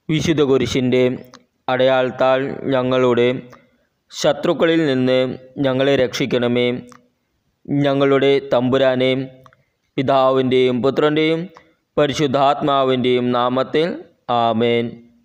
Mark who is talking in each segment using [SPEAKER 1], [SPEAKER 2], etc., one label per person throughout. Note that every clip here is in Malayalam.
[SPEAKER 1] വിശുദ്ധ കുരിശിൻ്റെ അടയാളത്താൽ ഞങ്ങളുടെ ശത്രുക്കളിൽ നിന്ന് ഞങ്ങളെ രക്ഷിക്കണമേ ഞങ്ങളുടെ തമ്പുരാനെ പിതാവിൻ്റെയും പുത്രൻ്റെയും പരിശുദ്ധാത്മാവിൻ്റെയും നാമത്തിൽ ആമേൻ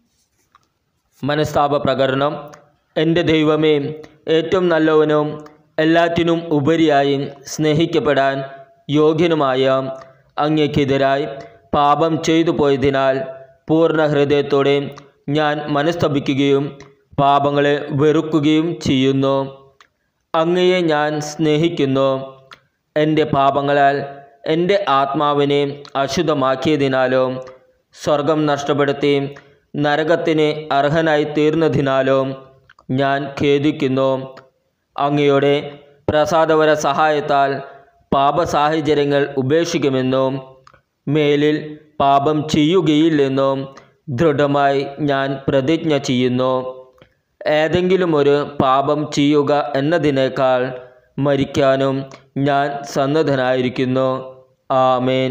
[SPEAKER 1] മനസ്താപ പ്രകരണം എൻ്റെ ദൈവമേ ഏറ്റവും നല്ലവനും എല്ലാറ്റിനും ഉപരിയായി സ്നേഹിക്കപ്പെടാൻ യോഗ്യനുമായ അങ്ങയ്ക്കെതിരായി പാപം ചെയ്തു പോയതിനാൽ പൂർണ്ണ ഹൃദയത്തോടെ ഞാൻ മനസ്തപിക്കുകയും പാപങ്ങളെ വെറുക്കുകയും ചെയ്യുന്നു അങ്ങയെ ഞാൻ സ്നേഹിക്കുന്നു എൻ്റെ പാപങ്ങളാൽ എൻ്റെ ആത്മാവിനെ അശുദ്ധമാക്കിയതിനാലോ സ്വർഗം നഷ്ടപ്പെടുത്തി നരകത്തിന് അർഹനായി തീർന്നതിനാലോ ഞാൻ ഖേദിക്കുന്നു അങ്ങയുടെ പ്രസാദപര സഹായത്താൽ പാപസാഹചര്യങ്ങൾ ഉപേക്ഷിക്കുമെന്നും മേലിൽ പാപം ചെയ്യുകയില്ലെന്നും ദൃഢമായി ഞാൻ പ്രതിജ്ഞ ചെയ്യുന്നു ഏതെങ്കിലും ഒരു പാപം ചെയ്യുക എന്നതിനേക്കാൾ മരിക്കാനും ഞാൻ സന്നദ്ധനായിരിക്കുന്നു ആമേൻ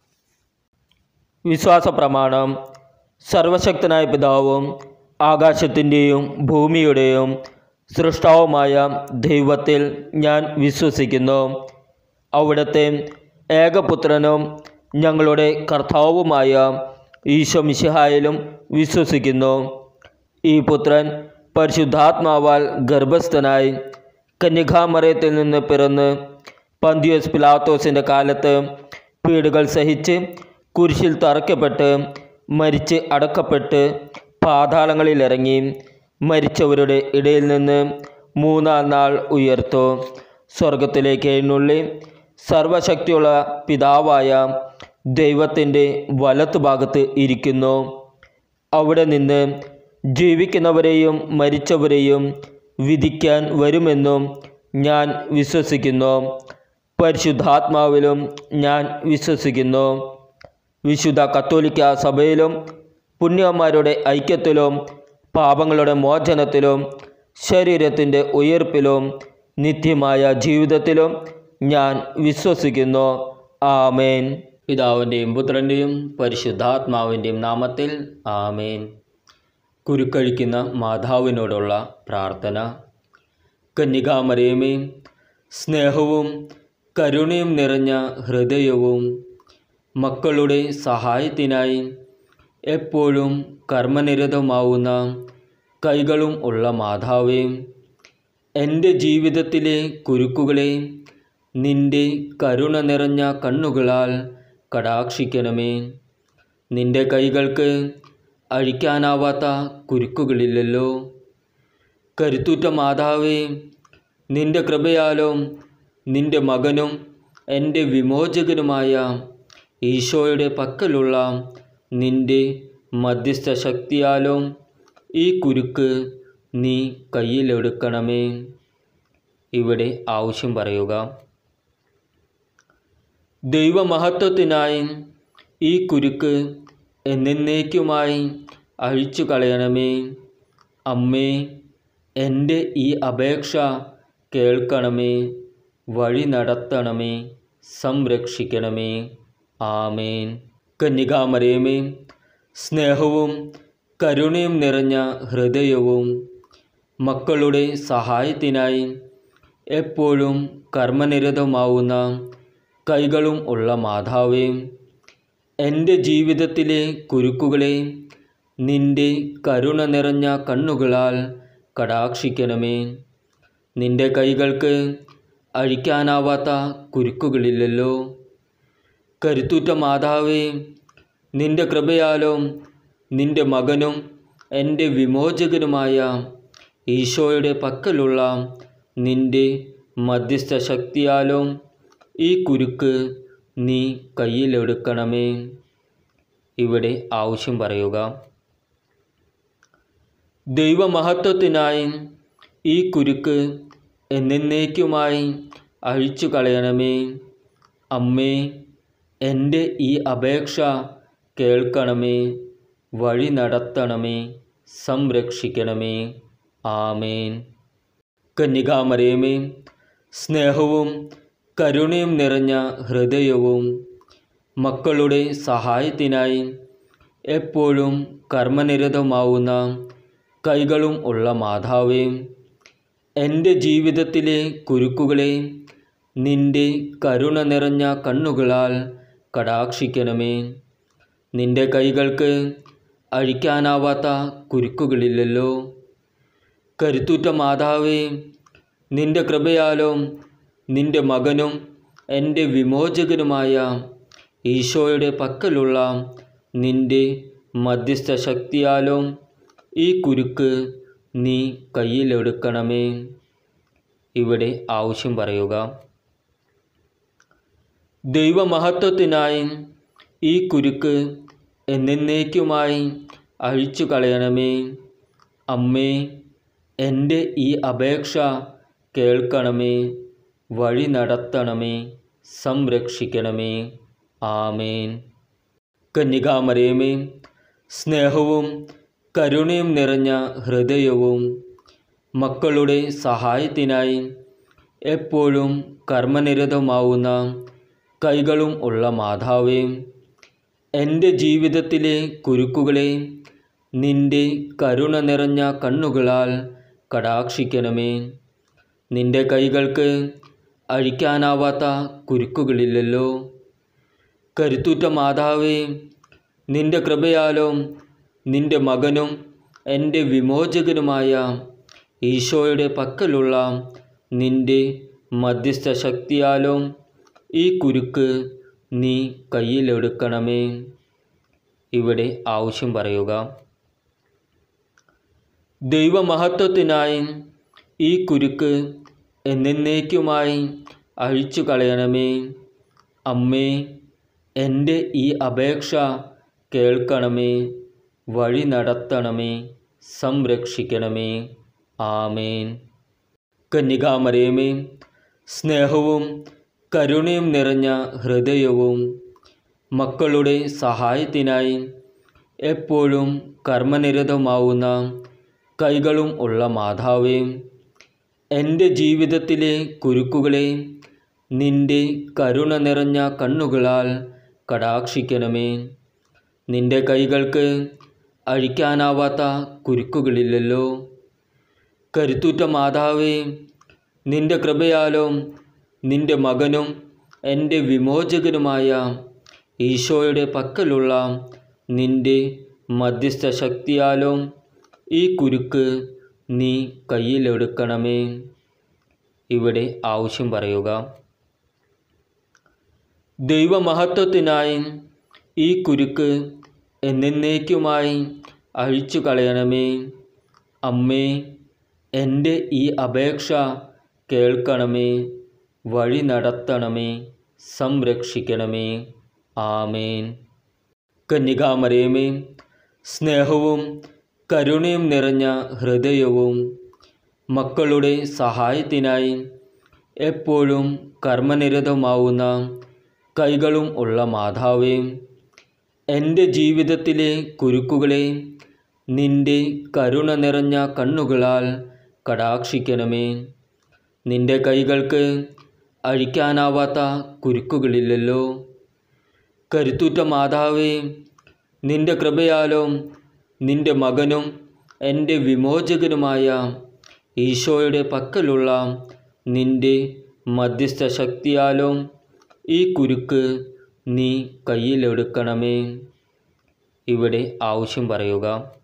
[SPEAKER 1] വിശ്വാസ പ്രമാണം സർവശക്തനായ പിതാവും ആകാശത്തിൻ്റെയും ഭൂമിയുടെയും സൃഷ്ടാവുമായ ദൈവത്തിൽ ഞാൻ വിശ്വസിക്കുന്നു അവിടുത്തെ ഏകപുത്രനും ഞങ്ങളുടെ കർത്താവുമായ ഈശോ മിശിഹായിലും വിശ്വസിക്കുന്നു ഈ പുത്രൻ പരിശുദ്ധാത്മാവാൽ ഗർഭസ്ഥനായി കന്യകാമറയത്തിൽ നിന്ന് പിറന്ന് പന്തിയോസ് പിലാത്തോസിൻ്റെ കാലത്ത് പീഡുകൾ സഹിച്ച് കുരിശിൽ തറയ്ക്കപ്പെട്ട് മരിച്ച് അടക്കപ്പെട്ട് പാതാളങ്ങളിലിറങ്ങി മരിച്ചവരുടെ ഇടയിൽ നിന്ന് മൂന്നാം നാൾ ഉയർത്തു സ്വർഗത്തിലേക്ക് എഴുന്നള്ളി സർവശക്തിയുള്ള പിതാവായ ദൈവത്തിൻ്റെ വലത്തുഭാഗത്ത് ഇരിക്കുന്നു അവിടെ നിന്ന് ജീവിക്കുന്നവരെയും മരിച്ചവരെയും വിധിക്കാൻ വരുമെന്നും ഞാൻ വിശ്വസിക്കുന്നു പരിശുദ്ധാത്മാവിലും ഞാൻ വിശ്വസിക്കുന്നു വിശുദ്ധ കത്തോലിക്ക സഭയിലും പുണ്യന്മാരുടെ ഐക്യത്തിലും പാപങ്ങളുടെ മോചനത്തിലും ശരീരത്തിൻ്റെ ഉയർപ്പിലും നിത്യമായ ജീവിതത്തിലും ഞാൻ വിശ്വസിക്കുന്നു ആമേൻ പിതാവിൻ്റെയും പുത്രൻ്റെയും പരിശുദ്ധാത്മാവിൻ്റെയും നാമത്തിൽ ആമേൻ കുരുക്കഴിക്കുന്ന മാതാവിനോടുള്ള പ്രാർത്ഥന കന്യകാമരയമേ സ്നേഹവും കരുണയും നിറഞ്ഞ ഹൃദയവും മക്കളുടെ സഹായത്തിനായി എപ്പോഴും കർമ്മനിരതമാവുന്ന കൈകളും ഉള്ള മാതാവേ എൻ്റെ ജീവിതത്തിലെ കുരുക്കുകളെ നിൻ്റെ കരുണ നിറഞ്ഞ കണ്ണുകളാൽ കടാക്ഷിക്കണമേ നിൻ്റെ കൈകൾക്ക് അഴിക്കാനാവാത്ത കുരുക്കുകളില്ലല്ലോ കരുത്തുറ്റ മാതാവേ നിൻ്റെ കൃപയാലും നിൻ്റെ മകനും എൻ്റെ വിമോചകനുമായ ഈശോയുടെ പക്കലുള്ള നിൻ്റെ മധ്യസ്ഥ ശക്തിയാലും ഈ കുരുക്ക് നീ കയ്യിലെടുക്കണമേ ഇവിടെ ആവശ്യം പറയുക ദൈവമഹത്വത്തിനായി ഈ കുരുക്ക് എന്നേക്കുമായി അഴിച്ചു കളയണമേ അമ്മേ എൻ്റെ ഈ അപേക്ഷ കേൾക്കണമേ വഴി നടത്തണമേ സംരക്ഷിക്കണമേ ആമേൻ കന്യകാമരയമേ സ്നേഹവും കരുണയും നിറഞ്ഞ ഹൃദയവും മക്കളുടെ സഹായത്തിനായി എപ്പോഴും കർമ്മനിരതമാവുന്ന കൈകളും ഉള്ള മാതാവേ എൻ്റെ ജീവിതത്തിലെ കുരുക്കുകളെ നിൻ്റെ കരുണ നിറഞ്ഞ കണ്ണുകളാൽ കടാക്ഷിക്കണമേ നിൻ്റെ കൈകൾക്ക് അഴിക്കാനാവാത്ത കുരുക്കുകളില്ലല്ലോ കരുത്തുറ്റ മാതാവേ നിൻ്റെ കൃപയാലും നിൻ്റെ മകനും എൻ്റെ വിമോചകനുമായ ഈശോയുടെ പക്കലുള്ള നിൻ്റെ മധ്യസ്ഥ ശക്തിയാലും ഈ കുരുക്ക് നീ കയ്യിലെടുക്കണമേ ഇവിടെ ആവശ്യം പറയുക ദൈവമഹത്വത്തിനായി ഈ കുരുക്ക് എന്നേക്കുമായി അഴിച്ചു കളയണമേ അമ്മേ എൻ്റെ ഈ അപേക്ഷ കേൾക്കണമേ വഴി നടത്തണമേ സംരക്ഷിക്കണമേ ആമേൻ കന്യകാമരയമേ സ്നേഹവും കരുണയും നിറഞ്ഞ ഹൃദയവും മക്കളുടെ സഹായത്തിനായി എപ്പോഴും കർമ്മനിരതമാവുന്ന കൈകളും ഉള്ള മാതാവേ എൻ്റെ ജീവിതത്തിലെ കുരുക്കുകളെ നിന്റെ കരുണ നിറഞ്ഞ കണ്ണുകളാൽ കടാക്ഷിക്കണമേ നിന്റെ കൈകൾക്ക് അഴിക്കാനാവാത്ത കുരുക്കുകളില്ലല്ലോ കരുത്തുറ്റ മാതാവേ നിന്റെ കൃപയാലും നിന്റെ മകനും എൻ്റെ വിമോചകനുമായ ഈശോയുടെ പക്കലുള്ള നിന്റെ മധ്യസ്ഥ ശക്തിയാലും ഈ കുരുക്ക് നീ കയ്യിലെടുക്കണമേ ഇവിടെ ആവശ്യം പറയുക ദൈവമഹത്വത്തിനായി ഈ കുരുക്ക് എന്നേക്കുമായി അഴിച്ചു കളയണമേ അമ്മേ എൻ്റെ ഈ അപേക്ഷ കേൾക്കണമേ വഴി നടത്തണമേ സംരക്ഷിക്കണമേ ആമേൻ കന്യകാമരയമേ സ്നേഹവും കരുണയും നിറഞ്ഞ ഹൃദയവും മക്കളുടെ സഹായത്തിനായി എപ്പോഴും കർമ്മനിരതമാവുന്ന കൈകളും ഉള്ള മാതാവേ എൻ്റെ ജീവിതത്തിലെ കുരുക്കുകളെ നിന്റെ കരുണ നിറഞ്ഞ കണ്ണുകളാൽ കടാക്ഷിക്കണമേ നിന്റെ കൈകൾക്ക് അഴിക്കാനാവാത്ത കുരുക്കുകളില്ലല്ലോ കരുത്തുറ്റ മാതാവേ നിന്റെ കൃപയാലും നിന്റെ മകനും എൻ്റെ വിമോചകനുമായ ഈശോയുടെ പക്കലുള്ള നിന്റെ മധ്യസ്ഥ ശക്തിയാലും ഈ കുരുക്ക് നീ കയ്യിലെടുക്കണമേ ഇവിടെ ആവശ്യം പറയുക ദൈവമഹത്വത്തിനായി ഈ കുരുക്ക് എന്നേക്കുമായി അഴിച്ചു കളയണമേ അമ്മേ എൻ്റെ ഈ അപേക്ഷ കേൾക്കണമേ വഴി നടത്തണമേ സംരക്ഷിക്കണമേ ആമേൻ കന്യകാമരയമേ സ്നേഹവും കരുണയും നിറഞ്ഞ ഹൃദയവും മക്കളുടെ സഹായത്തിനായി എപ്പോഴും കർമ്മനിരതമാവുന്ന കൈകളും ഉള്ള മാതാവേ എൻ്റെ ജീവിതത്തിലെ കുരുക്കുകളെ നിന്റെ കരുണ നിറഞ്ഞ കണ്ണുകളാൽ കടാക്ഷിക്കണമേ നിന്റെ കൈകൾക്ക് അഴിക്കാനാവാത്ത കുരുക്കുകളില്ലല്ലോ കരുത്തുറ്റ മാതാവേ നിന്റെ കൃപയാലും നിന്റെ മകനും എൻ്റെ വിമോചകനുമായ ഈശോയുടെ പക്കലുള്ള നിന്റെ മധ്യസ്ഥ ശക്തിയാലും ഈ കുരുക്ക് നീ കയ്യിലെടുക്കണമേ ഇവിടെ ആവശ്യം പറയുക ദൈവമഹത്വത്തിനായി ഈ കുരുക്ക് എന്നേക്കുമായി അഴിച്ചു കളയണമേ അമ്മേ എൻ്റെ ഈ അപേക്ഷ കേൾക്കണമേ വഴി നടത്തണമേ സംരക്ഷിക്കണമേ ആമേൻ കന്യകാമരയമേ സ്നേഹവും കരുണയും നിറഞ്ഞ ഹൃദയവും മക്കളുടെ സഹായത്തിനായി എപ്പോഴും കർമ്മനിരതമാവുന്ന കൈകളും ഉള്ള മാതാവേ എൻ്റെ ജീവിതത്തിലെ കുരുക്കുകളെ നിന്റെ കരുണ നിറഞ്ഞ കണ്ണുകളാൽ കടാക്ഷിക്കണമേ നിന്റെ കൈകൾക്ക് അഴിക്കാനാവാത്ത കുരുക്കുകളില്ലല്ലോ കരുത്തുറ്റ മാതാവേ നിന്റെ കൃപയാലും നിന്റെ മകനും എൻ്റെ വിമോചകനുമായ ഈശോയുടെ പക്കലുള്ള നിന്റെ മധ്യസ്ഥ ശക്തിയാലും ഈ കുരുക്ക് നീ കയ്യിലെടുക്കണമേ ഇവിടെ ആവശ്യം പറയുക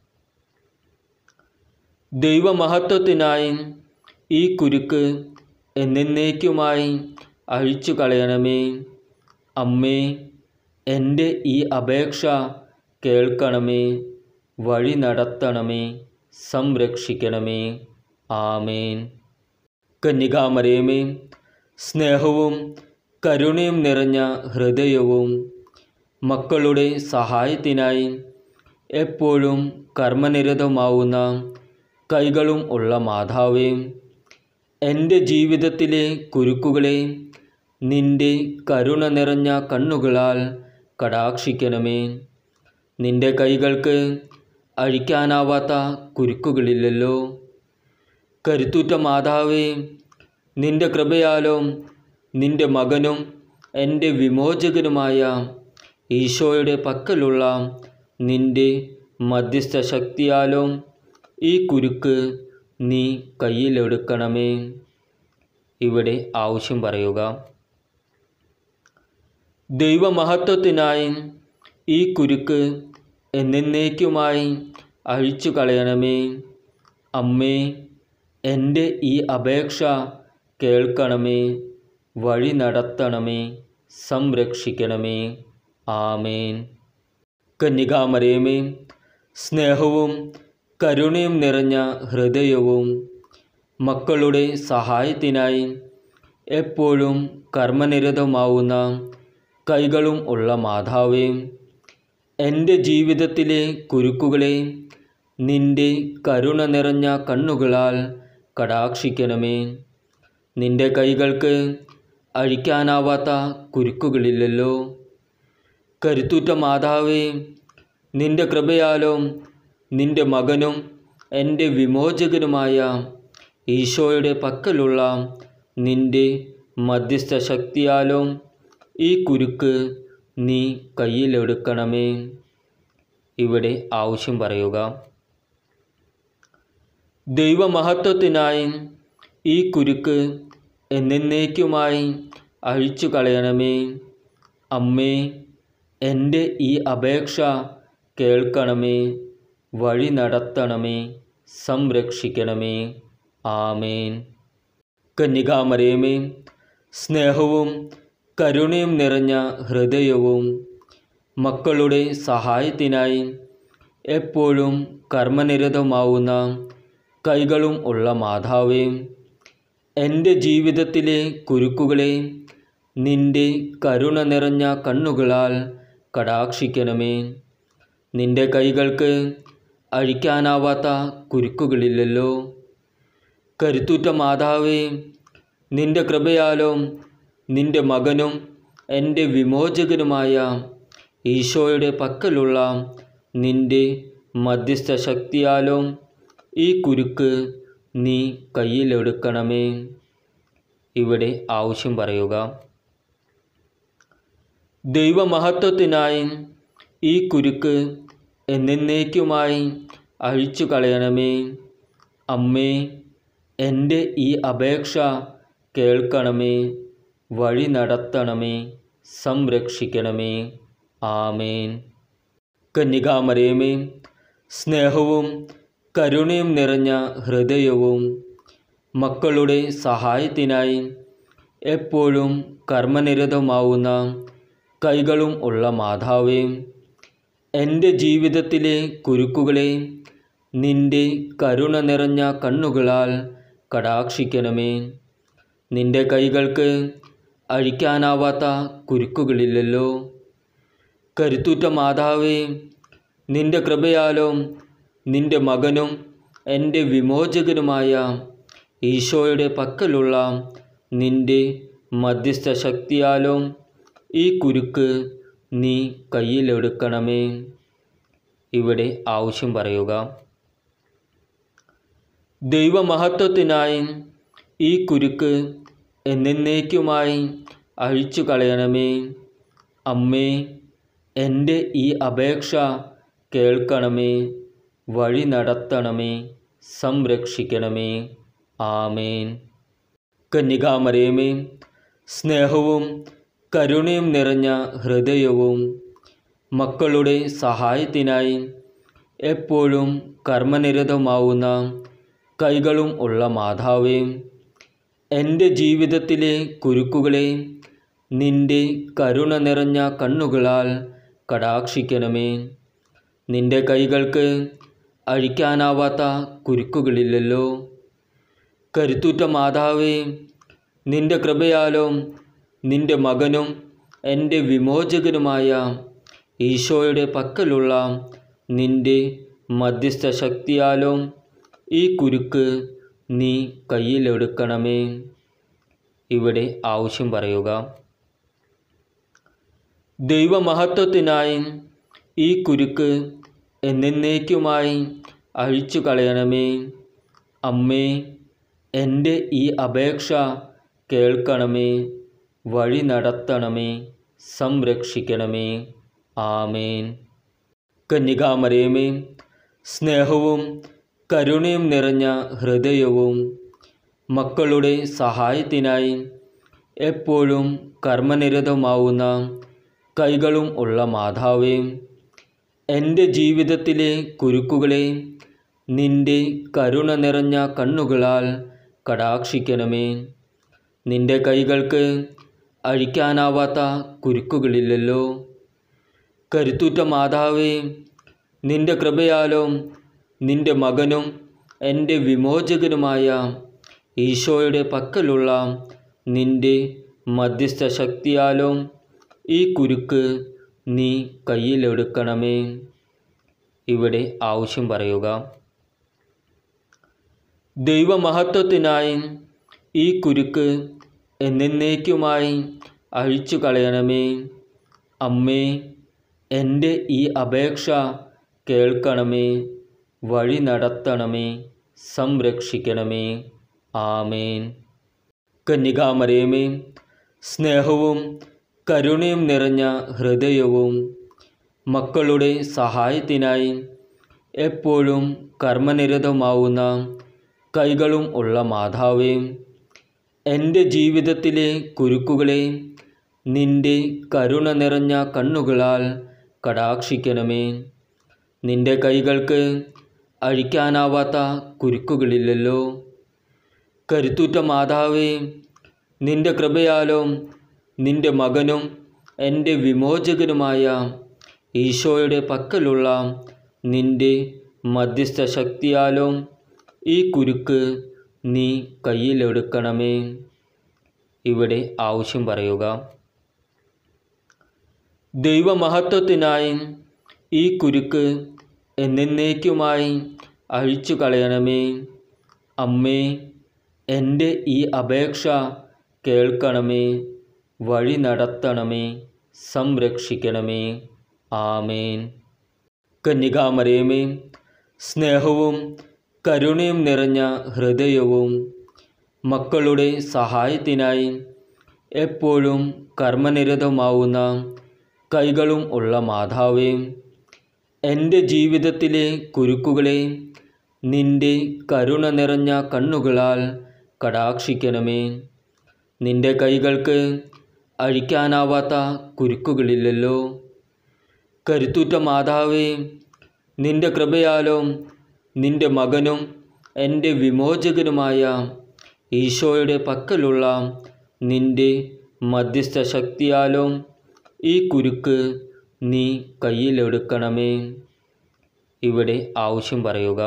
[SPEAKER 1] ദൈവമഹത്വത്തിനായി ഈ കുരുക്ക് എന്നേക്കുമായി അഴിച്ചു കളയണമേ അമ്മേ എൻ്റെ ഈ അപേക്ഷ കേൾക്കണമേ വഴി നടത്തണമേ സംരക്ഷിക്കണമേ ആമേൻ കന്യകാമരയമേ സ്നേഹവും കരുണയും നിറഞ്ഞ ഹൃദയവും മക്കളുടെ സഹായത്തിനായി എപ്പോഴും കർമ്മനിരതമാവുന്ന കൈകളും ഉള്ള മാതാവേ എൻ്റെ ജീവിതത്തിലെ കുരുക്കുകളെ നിന്റെ കരുണ നിറഞ്ഞ കണ്ണുകളാൽ കടാക്ഷിക്കണമേ നിന്റെ കൈകൾക്ക് അഴിക്കാനാവാത്ത കുരുക്കുകളില്ലല്ലോ കരുത്തുറ്റ മാതാവേ നിന്റെ കൃപയാലും നിന്റെ മകനും എൻ്റെ വിമോചകനുമായ ഈശോയുടെ പക്കലുള്ള നിന്റെ മധ്യസ്ഥ ശക്തിയാലും ഈ കുരുക്ക് നീ കയ്യിലെടുക്കണമേ ഇവിടെ ആവശ്യം പറയുക ദൈവമഹത്വത്തിനായി ഈ കുരുക്ക് എന്നേക്കുമായി അഴിച്ചു കളയണമേ അമ്മേ എൻ്റെ ഈ അപേക്ഷ കേൾക്കണമേ വഴി നടത്തണമേ സംരക്ഷിക്കണമേ ആമേൻ കന്യകാമരയമേ സ്നേഹവും കരുണയും നിറഞ്ഞ ഹൃദയവും മക്കളുടെ സഹായത്തിനായി എപ്പോഴും കർമ്മനിരതമാവുന്ന കൈകളും ഉള്ള മാതാവേ എൻ്റെ ജീവിതത്തിലെ കുരുക്കുകളെ നിന്റെ കരുണ നിറഞ്ഞ കണ്ണുകളാൽ കടാക്ഷിക്കണമേ നിന്റെ കൈകൾക്ക് അഴിക്കാനാവാത്ത കുരുക്കുകളില്ലല്ലോ കരുത്തുറ്റ മാതാവേ നിന്റെ കൃപയാലും നിന്റെ മകനും എൻ്റെ വിമോചകനുമായ ഈശോയുടെ പക്കലുള്ള നിന്റെ മധ്യസ്ഥ ശക്തിയാലും ഈ കുരുക്ക് നീ കയ്യിലെടുക്കണമേ ഇവിടെ ആവശ്യം പറയുക ദൈവമഹത്വത്തിനായി ഈ കുരുക്ക് എന്നേക്കുമായി അഴിച്ചു കളയണമേ അമ്മേ എൻ്റെ ഈ അപേക്ഷ കേൾക്കണമേ വഴി നടത്തണമേ സംരക്ഷിക്കണമേ ആമേൻ കന്യകാമരയമേ സ്നേഹവും കരുണയും നിറഞ്ഞ ഹൃദയവും മക്കളുടെ സഹായത്തിനായി എപ്പോഴും കർമ്മനിരതമാവുന്ന കൈകളും ഉള്ള മാതാവേ എൻ്റെ ജീവിതത്തിലെ കുരുക്കുകളെ നിന്റെ കരുണ നിറഞ്ഞ കണ്ണുകളാൽ കടാക്ഷിക്കണമേ നിന്റെ കൈകൾക്ക് അഴിക്കാനാവാത്ത കുരുക്കുകളില്ലല്ലോ കരുത്തുറ്റ മാതാവേ നിന്റെ കൃപയാലും നിന്റെ മകനും എൻ്റെ വിമോചകനുമായ ഈശോയുടെ പക്കലുള്ള നിന്റെ മധ്യസ്ഥ ശക്തിയാലും ഈ കുരുക്ക് നീ കയ്യിലെടുക്കണമേ ഇവിടെ ആവശ്യം പറയുക ദൈവമഹത്വത്തിനായി ഈ കുരുക്ക് എന്നേക്കുമായി അഴിച്ചു കളയണമേ അമ്മേ എൻ്റെ ഈ അപേക്ഷ കേൾക്കണമേ വഴി നടത്തണമേ സംരക്ഷിക്കണമേ ആമേൻ കന്യകാമരയമേ സ്നേഹവും കരുണയും നിറഞ്ഞ ഹൃദയവും മക്കളുടെ സഹായത്തിനായി എപ്പോഴും കർമ്മനിരതമാവുന്ന കൈകളും ഉള്ള മാതാവേ എൻ്റെ ജീവിതത്തിലെ കുരുക്കുകളെ നിന്റെ കരുണ നിറഞ്ഞ കണ്ണുകളാൽ കടാക്ഷിക്കണമേ നിന്റെ കൈകൾക്ക് അഴിക്കാനാവാത്ത കുരുക്കുകളില്ലല്ലോ കരുത്തുറ്റ മാതാവേ നിന്റെ കൃപയാലും നിന്റെ മകനും എൻ്റെ വിമോചകനുമായ ഈശോയുടെ പക്കലുള്ള നിന്റെ മധ്യസ്ഥ ശക്തിയാലും ഈ കുരുക്ക് നീ കയ്യിലെടുക്കണമേ ഇവിടെ ആവശ്യം പറയുക ദൈവമഹത്വത്തിനായി ഈ കുരുക്ക് എന്നേക്കുമായി അഴിച്ചു കളയണമേ അമ്മേ എൻ്റെ ഈ അപേക്ഷ കേൾക്കണമേ വഴി നടത്തണമേ സംരക്ഷിക്കണമേ ആമേൻ കന്യകാമരയമേ സ്നേഹവും കരുണയും നിറഞ്ഞ ഹൃദയവും മക്കളുടെ സഹായത്തിനായി എപ്പോഴും കർമ്മനിരതമാവുന്ന കൈകളും ഉള്ള മാതാവേ എൻ്റെ ജീവിതത്തിലെ കുരുക്കുകളെ നിന്റെ കരുണ നിറഞ്ഞ കണ്ണുകളാൽ കടാക്ഷിക്കണമേ നിന്റെ കൈകൾക്ക് അഴിക്കാനാവാത്ത കുരുക്കുകളില്ലല്ലോ കരുത്തുറ്റ മാതാവേ നിന്റെ കൃപയാലും നിന്റെ മകനും എൻ്റെ വിമോചകനുമായ ഈശോയുടെ പക്കലുള്ള നിന്റെ മധ്യസ്ഥ ശക്തിയാലും ഈ കുരുക്ക് നീ കയ്യിലെടുക്കണമേ ഇവിടെ ആവശ്യം പറയുക ദൈവമഹത്വത്തിനായി ഈ കുരുക്ക് എന്നേക്കുമായി അഴിച്ചു കളയണമേ അമ്മേ എൻ്റെ ഈ അപേക്ഷ കേൾക്കണമേ വഴി നടത്തണമേ സംരക്ഷിക്കണമേ ആമേൻ കന്യകാമരയമേ സ്നേഹവും കരുണയും നിറഞ്ഞ ഹൃദയവും മക്കളുടെ സഹായത്തിനായി എപ്പോഴും കർമ്മനിരതമാവുന്ന കൈകളും ഉള്ള മാതാവേ എൻ്റെ ജീവിതത്തിലെ കുരുക്കുകളെ നിന്റെ കരുണ നിറഞ്ഞ കണ്ണുകളാൽ കടാക്ഷിക്കണമേ നിന്റെ കൈകൾക്ക് അഴിക്കാനാവാത്ത കുരുക്കുകളില്ലല്ലോ കരുത്തുറ്റ മാതാവേ നിന്റെ കൃപയാലും നിന്റെ മകനും എൻ്റെ വിമോചകനുമായ ഈശോയുടെ പക്കലുള്ള നിന്റെ മധ്യസ്ഥ ശക്തിയാലും ഈ കുരുക്ക് നീ കയ്യിലെടുക്കണമേ ഇവിടെ ആവശ്യം പറയുക ദൈവമഹത്വത്തിനായി ഈ കുരുക്ക് എന്നേക്കുമായി അഴിച്ചു കളയണമേ അമ്മേ എൻ്റെ ഈ അപേക്ഷ കേൾക്കണമേ വഴി നടത്തണമേ സംരക്ഷിക്കണമേ ആമേൻ കന്യകാമരയമേ സ്നേഹവും കരുണയും നിറഞ്ഞ ഹൃദയവും മക്കളുടെ സഹായത്തിനായി എപ്പോഴും കർമ്മനിരതമാവുന്ന കൈകളും ഉള്ള മാതാവേ എൻ്റെ ജീവിതത്തിലെ കുരുക്കുകളെ നിന്റെ കരുണ നിറഞ്ഞ കണ്ണുകളാൽ കടാക്ഷിക്കണമേ നിന്റെ കൈകൾക്ക് അഴിക്കാനാവാത്ത കുരുക്കുകളില്ലല്ലോ കരുത്തുറ്റ മാതാവേ നിന്റെ കൃപയാലും നിന്റെ മകനും എൻ്റെ വിമോചകനുമായ ഈശോയുടെ പക്കലുള്ള നിന്റെ മധ്യസ്ഥ ശക്തിയാലും ഈ കുരുക്ക് നീ കയ്യിലെടുക്കണമേ ഇവിടെ ആവശ്യം പറയുക ദൈവമഹത്വത്തിനായി ഈ കുരുക്ക് എന്നേക്കുമായി അഴിച്ചു കളയണമേ അമ്മേ എൻ്റെ ഈ അപേക്ഷ കേൾക്കണമേ വഴി നടത്തണമേ സംരക്ഷിക്കണമേ ആമേൻ കന്യകാമരയമേ സ്നേഹവും കരുണയും നിറഞ്ഞ ഹൃദയവും മക്കളുടെ സഹായത്തിനായി എപ്പോഴും കർമ്മനിരതമാവുന്ന കൈകളും ഉള്ള മാതാവേ എൻ്റെ ജീവിതത്തിലെ കുരുക്കുകളെ നിന്റെ കരുണ നിറഞ്ഞ കണ്ണുകളാൽ കടാക്ഷിക്കണമേ നിന്റെ കൈകൾക്ക് അഴിക്കാനാവാത്ത കുരുക്കുകളില്ലല്ലോ കരുത്തുറ്റ മാതാവേ നിന്റെ കൃപയാലും നിന്റെ മകനും എൻ്റെ വിമോചകനുമായ ഈശോയുടെ പക്കലുള്ള നിന്റെ മധ്യസ്ഥ ശക്തിയാലും ഈ കുരുക്ക് നീ കയ്യിലെടുക്കണമേ ഇവിടെ ആവശ്യം പറയുക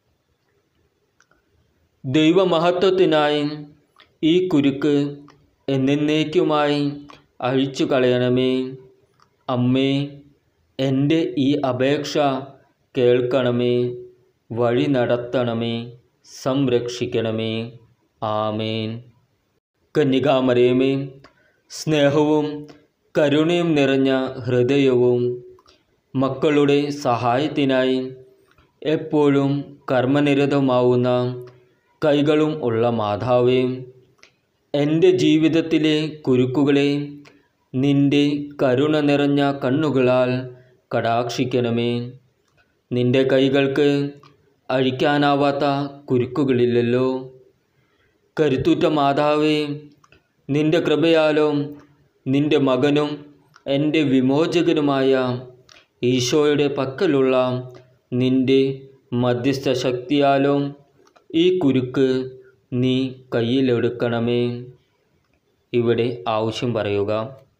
[SPEAKER 1] ദൈവമഹത്വത്തിനായി ഈ കുരുക്ക് എന്നേക്കുമായി അഴിച്ചു കളയണമേ അമ്മേ എൻ്റെ ഈ അപേക്ഷ കേൾക്കണമേ വഴി നടത്തണമേ സംരക്ഷിക്കണമേ ആമേൻ കന്യകാമരയമേ സ്നേഹവും കരുണയും നിറഞ്ഞ ഹൃദയവും മക്കളുടെ സഹായത്തിനായി എപ്പോഴും കർമ്മനിരതമാവുന്ന കൈകളും ഉള്ള മാതാവേ എൻ്റെ ജീവിതത്തിലെ കുരുക്കുകളെ നിന്റെ കരുണ നിറഞ്ഞ കണ്ണുകളാൽ കടാക്ഷിക്കണമേ നിന്റെ കൈകൾക്ക് അഴിക്കാനാവാത്ത കുരുക്കുകളില്ലല്ലോ കരുത്തുറ്റ മാതാവേ നിന്റെ കൃപയാലും നിന്റെ മകനും എൻ്റെ വിമോചകനുമായ ഈശോയുടെ പക്കലുള്ള നിന്റെ മധ്യസ്ഥ ശക്തിയാലും ഈ കുരുക്ക് നീ കയ്യിലെടുക്കണമേ ഇവിടെ ആവശ്യം പറയുക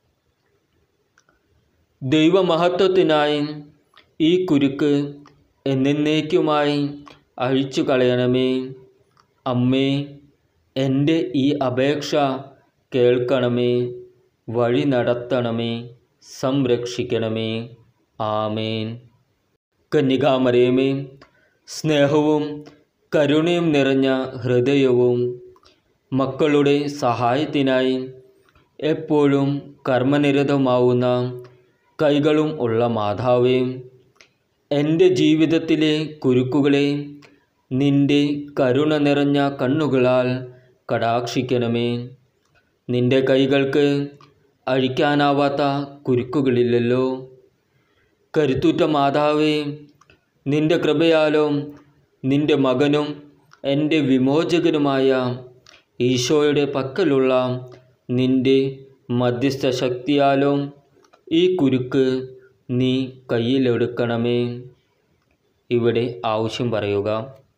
[SPEAKER 1] ദൈവമഹത്വത്തിനായി ഈ കുരുക്ക് എന്നേക്കുമായി അഴിച്ചു കളയണമേ അമ്മേ എൻ്റെ ഈ അപേക്ഷ കേൾക്കണമേ വഴി നടത്തണമേ സംരക്ഷിക്കണമേ ആമേൻ കന്യകാമരയമേ സ്നേഹവും കരുണയും നിറഞ്ഞ ഹൃദയവും മക്കളുടെ സഹായത്തിനായി എപ്പോഴും കർമ്മനിരതമാവുന്ന കൈകളും ഉള്ള മാതാവേ എൻ്റെ ജീവിതത്തിലെ കുരുക്കുകളെ നിന്റെ കരുണ നിറഞ്ഞ കണ്ണുകളാൽ കടാക്ഷിക്കണമേ നിന്റെ കൈകൾക്ക് അഴിക്കാനാവാത്ത കുരുക്കുകളില്ലല്ലോ കരുത്തുറ്റ മാതാവേ നിന്റെ കൃപയാലും നിന്റെ മകനും എൻ്റെ വിമോചകനുമായ ഈശോയുടെ പക്കലുള്ള നിന്റെ മധ്യസ്ഥ ശക്തിയാലും ഈ കുരുക്ക് നീ കയ്യിലെടുക്കണമേ ഇവിടെ ആവശ്യം പറയുക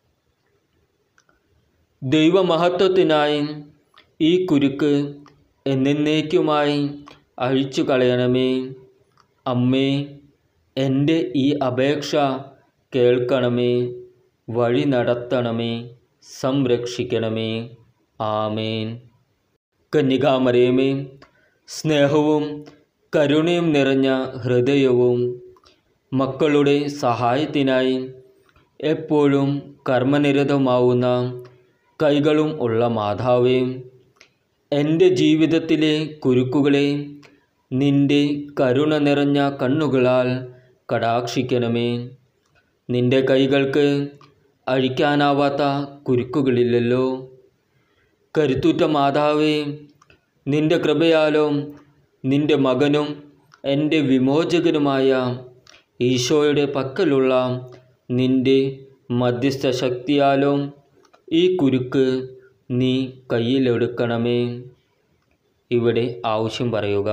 [SPEAKER 1] ദൈവമഹത്വത്തിനായി ഈ കുരുക്ക് എന്നേക്കുമായി അഴിച്ചു കളയണമേ അമ്മേ എൻ്റെ ഈ അപേക്ഷ കേൾക്കണമേ വഴി നടത്തണമേ സംരക്ഷിക്കണമേ ആമേൻ കന്യകാമരയമേ സ്നേഹവും കരുണയും നിറഞ്ഞ ഹൃദയവും മക്കളുടെ സഹായത്തിനായി എപ്പോഴും കർമ്മനിരതമാവുന്ന കൈകളും ഉള്ള മാതാവേ എൻ്റെ ജീവിതത്തിലെ കുരുക്കുകളെ നിന്റെ കരുണ നിറഞ്ഞ കണ്ണുകളാൽ കടാക്ഷിക്കണമേ നിന്റെ കൈകൾക്ക് അഴിക്കാനാവാത്ത കുരുക്കുകളില്ലല്ലോ കരുത്തുറ്റ മാതാവേ നിന്റെ കൃപയാലും നിന്റെ മകനും എൻ്റെ വിമോചകനുമായ ഈശോയുടെ പക്കലുള്ള നിന്റെ മധ്യസ്ഥ ശക്തിയാലും ഈ കുരുക്ക് നീ കയ്യിലെടുക്കണമേ ഇവിടെ ആവശ്യം പറയുക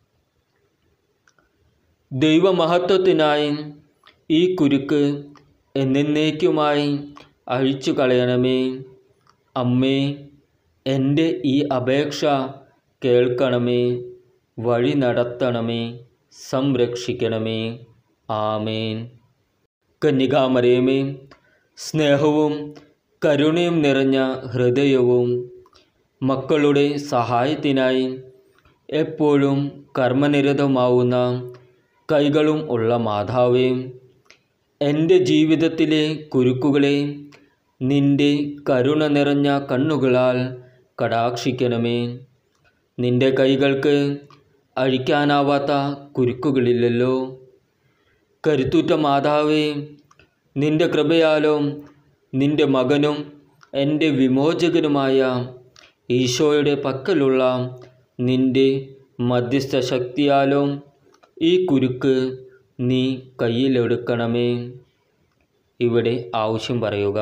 [SPEAKER 1] ദൈവമഹത്വത്തിനായി ഈ കുരുക്ക് എന്നേക്കുമായി അഴിച്ചു കളയണമേ അമ്മേ എൻ്റെ ഈ അപേക്ഷ കേൾക്കണമേ വഴി നടത്തണമേ സംരക്ഷിക്കണമേ ആമേൻ കന്യകാമരയമേ സ്നേഹവും കരുണയും നിറഞ്ഞ ഹൃദയവും മക്കളുടെ സഹായത്തിനായി എപ്പോഴും കർമ്മനിരതമാവുന്ന കൈകളും ഉള്ള മാതാവേ എൻ്റെ ജീവിതത്തിലെ കുരുക്കുകളെ നിന്റെ കരുണ നിറഞ്ഞ കണ്ണുകളാൽ കടാക്ഷിക്കണമേ നിന്റെ കൈകൾക്ക് അഴിക്കാനാവാത്ത കുരുക്കുകളില്ലല്ലോ കരുത്തുറ്റ മാതാവേ നിന്റെ കൃപയാലും നിന്റെ മകനും എൻ്റെ വിമോചകനുമായ ഈശോയുടെ പക്കലുള്ള നിന്റെ മധ്യസ്ഥ ശക്തിയാലും ഈ കുരുക്ക് നീ കയ്യിലെടുക്കണമേ ഇവിടെ ആവശ്യം പറയുക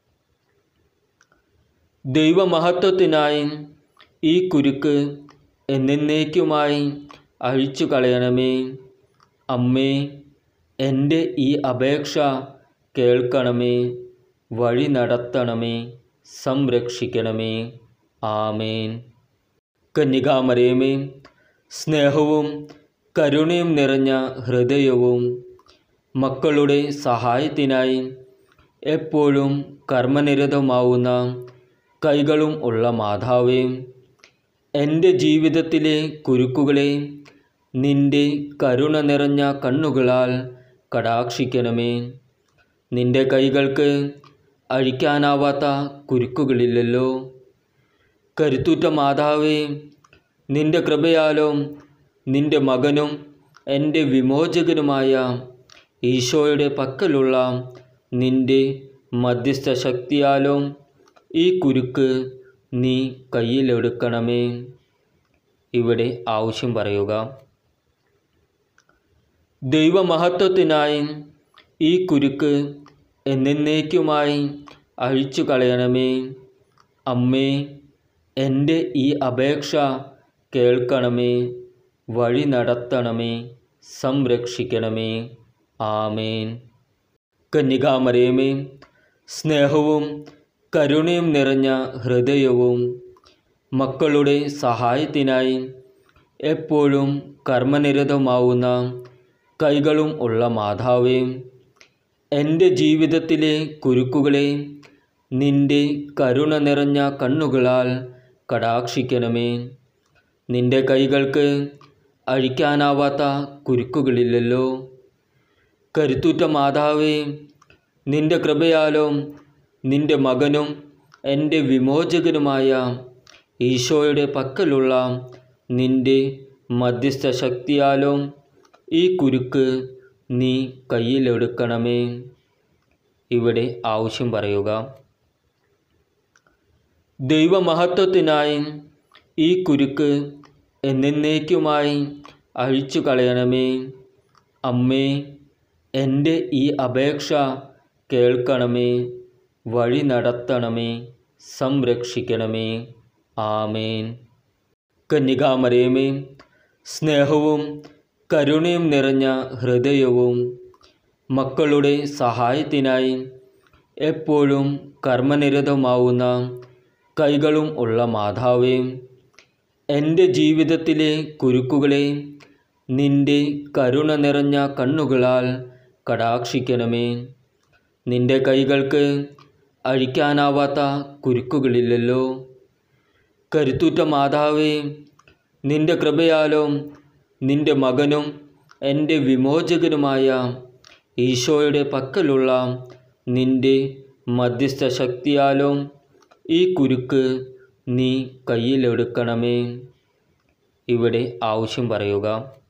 [SPEAKER 1] ദൈവമഹത്വത്തിനായി ഈ കുരുക്ക് എന്നേക്കുമായി അഴിച്ചു കളയണമേ അമ്മേ എൻ്റെ ഈ അപേക്ഷ കേൾക്കണമേ വഴി നടത്തണമേ സംരക്ഷിക്കണമേ ആമേൻ കന്യകാമരയമേ സ്നേഹവും കരുണയും നിറഞ്ഞ ഹൃദയവും മക്കളുടെ സഹായത്തിനായി എപ്പോഴും കർമ്മനിരതമാവുന്ന കൈകളും ഉള്ള മാതാവേ എൻ്റെ ജീവിതത്തിലെ കുരുക്കുകളെ നിന്റെ കരുണ നിറഞ്ഞ കണ്ണുകളാൽ കടാക്ഷിക്കണമേ നിന്റെ കൈകൾക്ക് അഴിക്കാനാവാത്ത കുരുക്കുകളില്ലല്ലോ കരുത്തുറ്റ മാതാവേ നിന്റെ കൃപയാലും നിന്റെ മകനും എൻ്റെ വിമോചകനുമായ ഈശോയുടെ പക്കലുള്ള നിന്റെ മധ്യസ്ഥ ശക്തിയാലും ഈ കുരുക്ക് നീ കയ്യിലെടുക്കണമേ ഇവിടെ ആവശ്യം പറയുക ദൈവമഹത്വത്തിനായി ഈ കുരുക്ക് എന്നേക്കുമായി അഴിച്ചു കളയണമേ അമ്മേ എൻ്റെ ഈ അപേക്ഷ കേൾക്കണമേ വഴി നടത്തണമേ സംരക്ഷിക്കണമേ ആമേൻ കന്യകാമരയമേ സ്നേഹവും കരുണയും നിറഞ്ഞ ഹൃദയവും മക്കളുടെ സഹായത്തിനായി എപ്പോഴും കർമ്മനിരതമാവുന്ന കൈകളും ഉള്ള മാതാവേ എൻ്റെ ജീവിതത്തിലെ കുരുക്കുകളെ നിന്റെ കരുണ നിറഞ്ഞ കണ്ണുകളാൽ കടാക്ഷിക്കണമേ നിന്റെ കൈകൾക്ക് അഴിക്കാനാവാത്ത കുരുക്കുകളില്ലല്ലോ കരുത്തുറ്റ മാതാവേ നിന്റെ കൃപയാലും നിന്റെ മകനും എൻ്റെ വിമോചകനുമായ ഈശോയുടെ പക്കലുള്ള നിന്റെ മധ്യസ്ഥ ശക്തിയാലും ഈ കുരുക്ക് നീ കയ്യിലെടുക്കണമേ ഇവിടെ ആവശ്യം പറയുക ദൈവമഹത്വത്തിനായി ഈ കുരുക്ക് എന്നേക്കുമായി അഴിച്ചു കളയണമേ അമ്മേ എൻ്റെ ഈ അപേക്ഷ കേൾക്കണമേ വഴി നടത്തണമേ സംരക്ഷിക്കണമേ ആമേൻ കന്യകാമരയമേ സ്നേഹവും കരുണയും നിറഞ്ഞ ഹൃദയവും മക്കളുടെ സഹായത്തിനായി എപ്പോഴും കർമ്മനിരതമാവുന്ന കൈകളും ഉള്ള മാതാവേ എൻ്റെ ജീവിതത്തിലെ കുരുക്കുകളെ നിന്റെ കരുണ നിറഞ്ഞ കണ്ണുകളാൽ കടാക്ഷിക്കണമേ നിന്റെ കൈകൾക്ക് അഴിക്കാനാവാത്ത കുരുക്കുകളില്ലല്ലോ കരുത്തുറ്റ മാതാവേ നിന്റെ കൃപയാലും നിന്റെ മകനും എൻ്റെ വിമോചകനുമായ ഈശോയുടെ പക്കലുള്ള നിന്റെ മധ്യസ്ഥ ശക്തിയാലും ഈ കുരുക്ക് നീ കയ്യിലെടുക്കണമേ ഇവിടെ ആവശ്യം പറയുക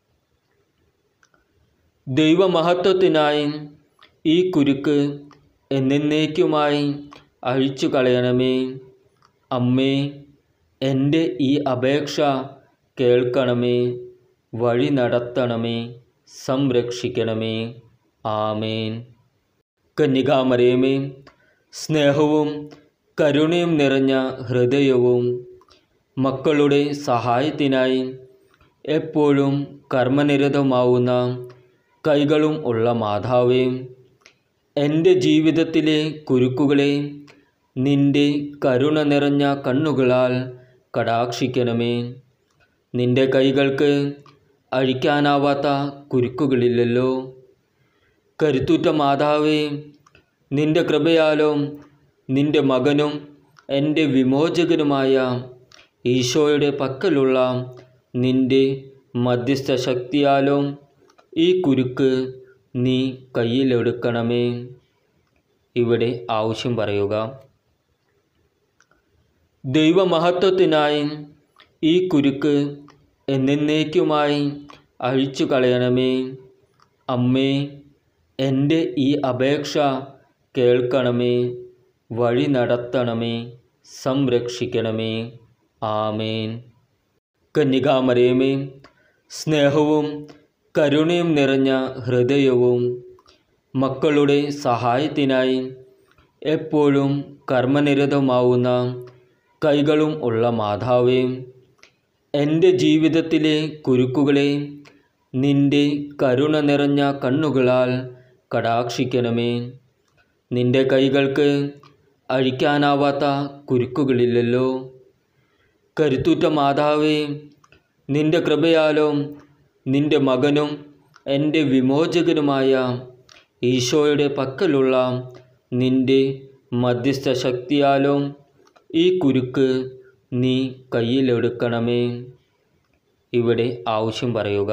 [SPEAKER 1] ദൈവമഹത്വത്തിനായി ഈ കുരുക്ക് എന്നേക്കുമായി അഴിച്ചു കളയണമേ അമ്മേ എൻ്റെ ഈ അപേക്ഷ കേൾക്കണമേ വഴി നടത്തണമേ സംരക്ഷിക്കണമേ ആമേൻ കന്യകാമരയമേ സ്നേഹവും കരുണയും നിറഞ്ഞ ഹൃദയവും മക്കളുടെ സഹായത്തിനായി എപ്പോഴും കർമ്മനിരതമാവുന്ന കൈകളും ഉള്ള മാതാവേ എൻ്റെ ജീവിതത്തിലെ കുരുക്കുകളെ നിന്റെ കരുണ നിറഞ്ഞ കണ്ണുകളാൽ കടാക്ഷിക്കണമേ നിന്റെ കൈകൾക്ക് അഴിക്കാനാവാത്ത കുരുക്കുകളില്ലല്ലോ കരുത്തുറ്റ മാതാവേ നിന്റെ കൃപയാലും നിന്റെ മകനും എൻ്റെ വിമോചകനുമായ ഈശോയുടെ പക്കലുള്ള നിന്റെ മധ്യസ്ഥ ശക്തിയാലും ഈ കുരുക്ക് നീ കയ്യിലെടുക്കണമേ ഇവിടെ ആവശ്യം പറയുക ദൈവമഹത്വത്തിനായി ഈ കുരുക്ക് എന്നേക്കുമായി അഴിച്ചു കളയണമേ അമ്മേ എൻ്റെ ഈ അപേക്ഷ കേൾക്കണമേ വഴി നടത്തണമേ സംരക്ഷിക്കണമേ ആമേൻ കന്യകാമരയമേ സ്നേഹവും കരുണയും നിറഞ്ഞ ഹൃദയവും മക്കളുടെ സഹായത്തിനായി എപ്പോഴും കർമ്മനിരതമാവുന്ന കൈകളും ഉള്ള മാതാവേ എൻ്റെ ജീവിതത്തിലെ കുരുക്കുകളെ നിന്റെ കരുണ നിറഞ്ഞ കണ്ണുകളാൽ കടാക്ഷിക്കണമേ നിന്റെ കൈകൾക്ക് അഴിക്കാനാവാത്ത കുരുക്കുകളില്ലല്ലോ കരുത്തുറ്റ മാതാവേ നിന്റെ കൃപയാലും നിന്റെ മകനും എൻ്റെ വിമോചകനുമായ ഈശോയുടെ പക്കലുള്ള നിന്റെ മധ്യസ്ഥ ശക്തിയാലും ഈ കുരുക്ക് നീ കയ്യിലെടുക്കണമേ ഇവിടെ ആവശ്യം പറയുക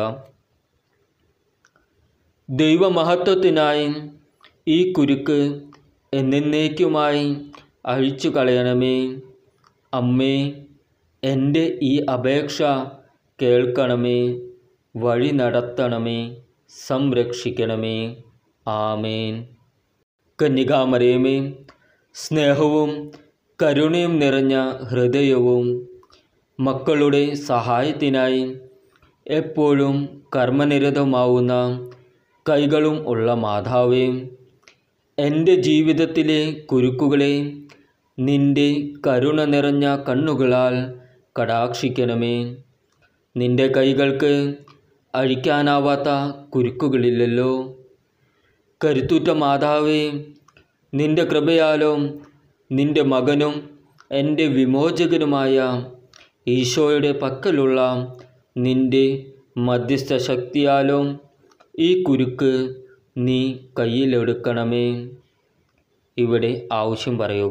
[SPEAKER 1] ദൈവമഹത്വത്തിനായി ഈ കുരുക്ക് എന്നേക്കുമായി അഴിച്ചു കളയണമേ അമ്മേ എൻ്റെ ഈ അപേക്ഷ കേൾക്കണമേ വഴി നടത്തണമേ സംരക്ഷിക്കണമേ ആമേൻ കന്യകാമരയമേ സ്നേഹവും കരുണയും നിറഞ്ഞ ഹൃദയവും മക്കളുടെ സഹായത്തിനായി എപ്പോഴും കർമ്മനിരതമാവുന്ന കൈകളും ഉള്ള മാതാവേ എൻ്റെ ജീവിതത്തിലെ കുരുക്കുകളെ നിന്റെ കരുണ നിറഞ്ഞ കണ്ണുകളാൽ കടാക്ഷിക്കണമേ നിന്റെ കൈകൾക്ക് അഴിക്കാനാവാത്ത കുരുക്കുകളില്ലല്ലോ കരുത്തുറ്റ മാതാവേ നിന്റെ കൃപയാലും നിന്റെ മകനും എൻ്റെ വിമോചകനുമായ ഈശോയുടെ പക്കലുള്ള നിന്റെ മധ്യസ്ഥ ശക്തിയാലും ഈ കുരുക്ക് നീ കയ്യിലെടുക്കണമേ ഇവിടെ ആവശ്യം പറയുക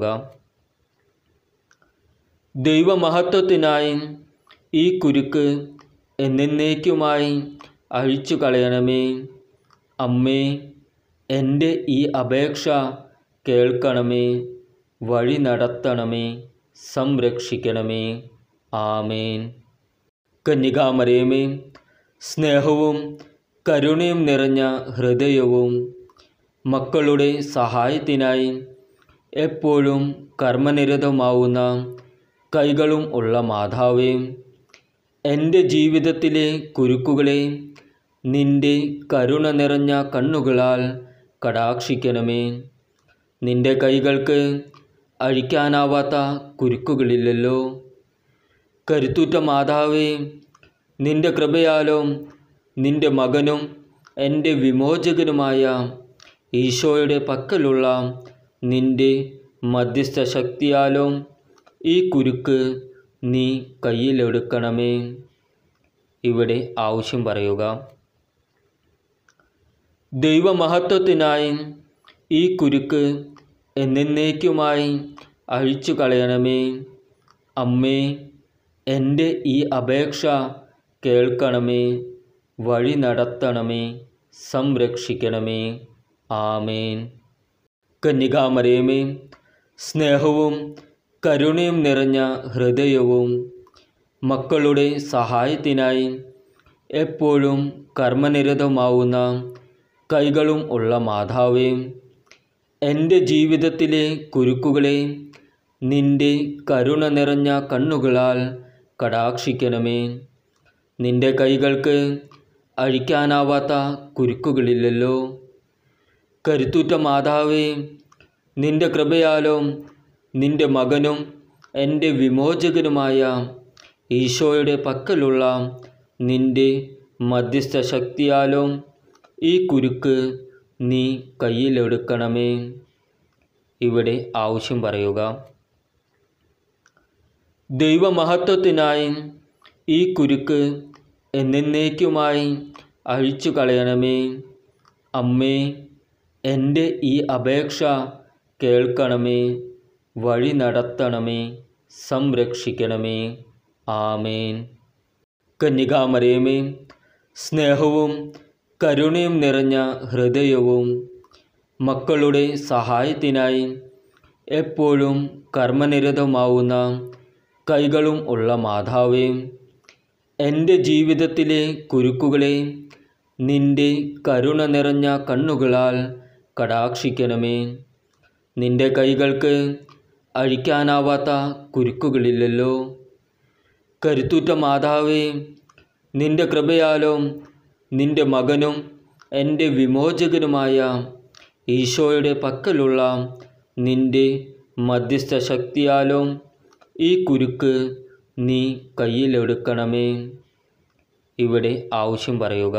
[SPEAKER 1] ദൈവമഹത്വത്തിനായി ഈ കുരുക്ക് എന്നേക്കുമായി അഴിച്ചു കളയണമേ അമ്മേ എൻ്റെ ഈ അപേക്ഷ കേൾക്കണമേ വഴി നടത്തണമേ സംരക്ഷിക്കണമേ ആമേൻ കന്യകാമരയമേ സ്നേഹവും കരുണയും നിറഞ്ഞ ഹൃദയവും മക്കളുടെ സഹായത്തിനായി എപ്പോഴും കർമ്മനിരതമാവുന്ന കൈകളും ഉള്ള മാതാവേ എൻ്റെ ജീവിതത്തിലെ കുരുക്കുകളെ നിന്റെ കരുണ നിറഞ്ഞ കണ്ണുകളാൽ കടാക്ഷിക്കണമേ നിന്റെ കൈകൾക്ക് അഴിക്കാനാവാത്ത കുരുക്കുകളില്ലല്ലോ കരുത്തുറ്റ മാതാവേ നിന്റെ കൃപയാലും നിന്റെ മകനും എൻ്റെ വിമോചകനുമായ ഈശോയുടെ പക്കലുള്ള നിന്റെ മധ്യസ്ഥ ശക്തിയാലും ഈ കുരുക്ക് നീ കയ്യിലെടുക്കണമേ ഇവിടെ ആവശ്യം പറയുക ദൈവമഹത്വത്തിനായി ഈ കുരുക്ക് എന്നേക്കുമായി അഴിച്ചു കളയണമേ അമ്മേ എൻ്റെ ഈ അപേക്ഷ കേൾക്കണമേ വഴി നടത്തണമേ സംരക്ഷിക്കണമേ ആമേൻ കന്യകാമരയമേ സ്നേഹവും കരുണയും നിറഞ്ഞ ഹൃദയവും മക്കളുടെ സഹായത്തിനായി എപ്പോഴും കർമ്മനിരതമാവുന്ന കൈകളും ഉള്ള മാതാവേ എൻ്റെ ജീവിതത്തിലെ കുരുക്കുകളെ നിന്റെ കരുണ നിറഞ്ഞ കണ്ണുകളാൽ കടാക്ഷിക്കണമേ നിന്റെ കൈകൾക്ക് അഴിക്കാനാവാത്ത കുരുക്കുകളില്ലല്ലോ കരുത്തുറ്റ മാതാവേ നിന്റെ കൃപയാലും നിന്റെ മകനും എൻ്റെ വിമോചകനുമായ ഈശോയുടെ പക്കലുള്ള നിന്റെ മധ്യസ്ഥ ശക്തിയാലും ഈ കുരുക്ക് നീ കയ്യിലെടുക്കണമേ ഇവിടെ ആവശ്യം പറയുക ദൈവമഹത്വത്തിനായി ഈ കുരുക്ക് എന്നേക്കുമായി അഴിച്ചു കളയണമേ അമ്മേ എൻ്റെ ഈ അപേക്ഷ കേൾക്കണമേ വഴി നടത്തണമേ സംരക്ഷിക്കണമേ ആമേൻ കന്യകാമരയമേ സ്നേഹവും കരുണയും നിറഞ്ഞ ഹൃദയവും മക്കളുടെ സഹായത്തിനായി എപ്പോഴും കർമ്മനിരതമാവുന്ന കൈകളും ഉള്ള മാതാവേ എൻ്റെ ജീവിതത്തിലെ കുരുക്കുകളെ നിന്റെ കരുണ നിറഞ്ഞ കണ്ണുകളാൽ കടാക്ഷിക്കണമേ നിന്റെ കൈകൾക്ക് അഴിക്കാനാവാത്ത കുരുക്കുകളില്ലല്ലോ കരുത്തുറ്റ മാതാവേ നിന്റെ കൃപയാലും നിന്റെ മകനും എൻ്റെ വിമോചകനുമായ ഈശോയുടെ പക്കലുള്ള നിന്റെ മധ്യസ്ഥ ശക്തിയാലും ഈ കുരുക്ക് നീ കയ്യിലെടുക്കണമേ ഇവിടെ ആവശ്യം പറയുക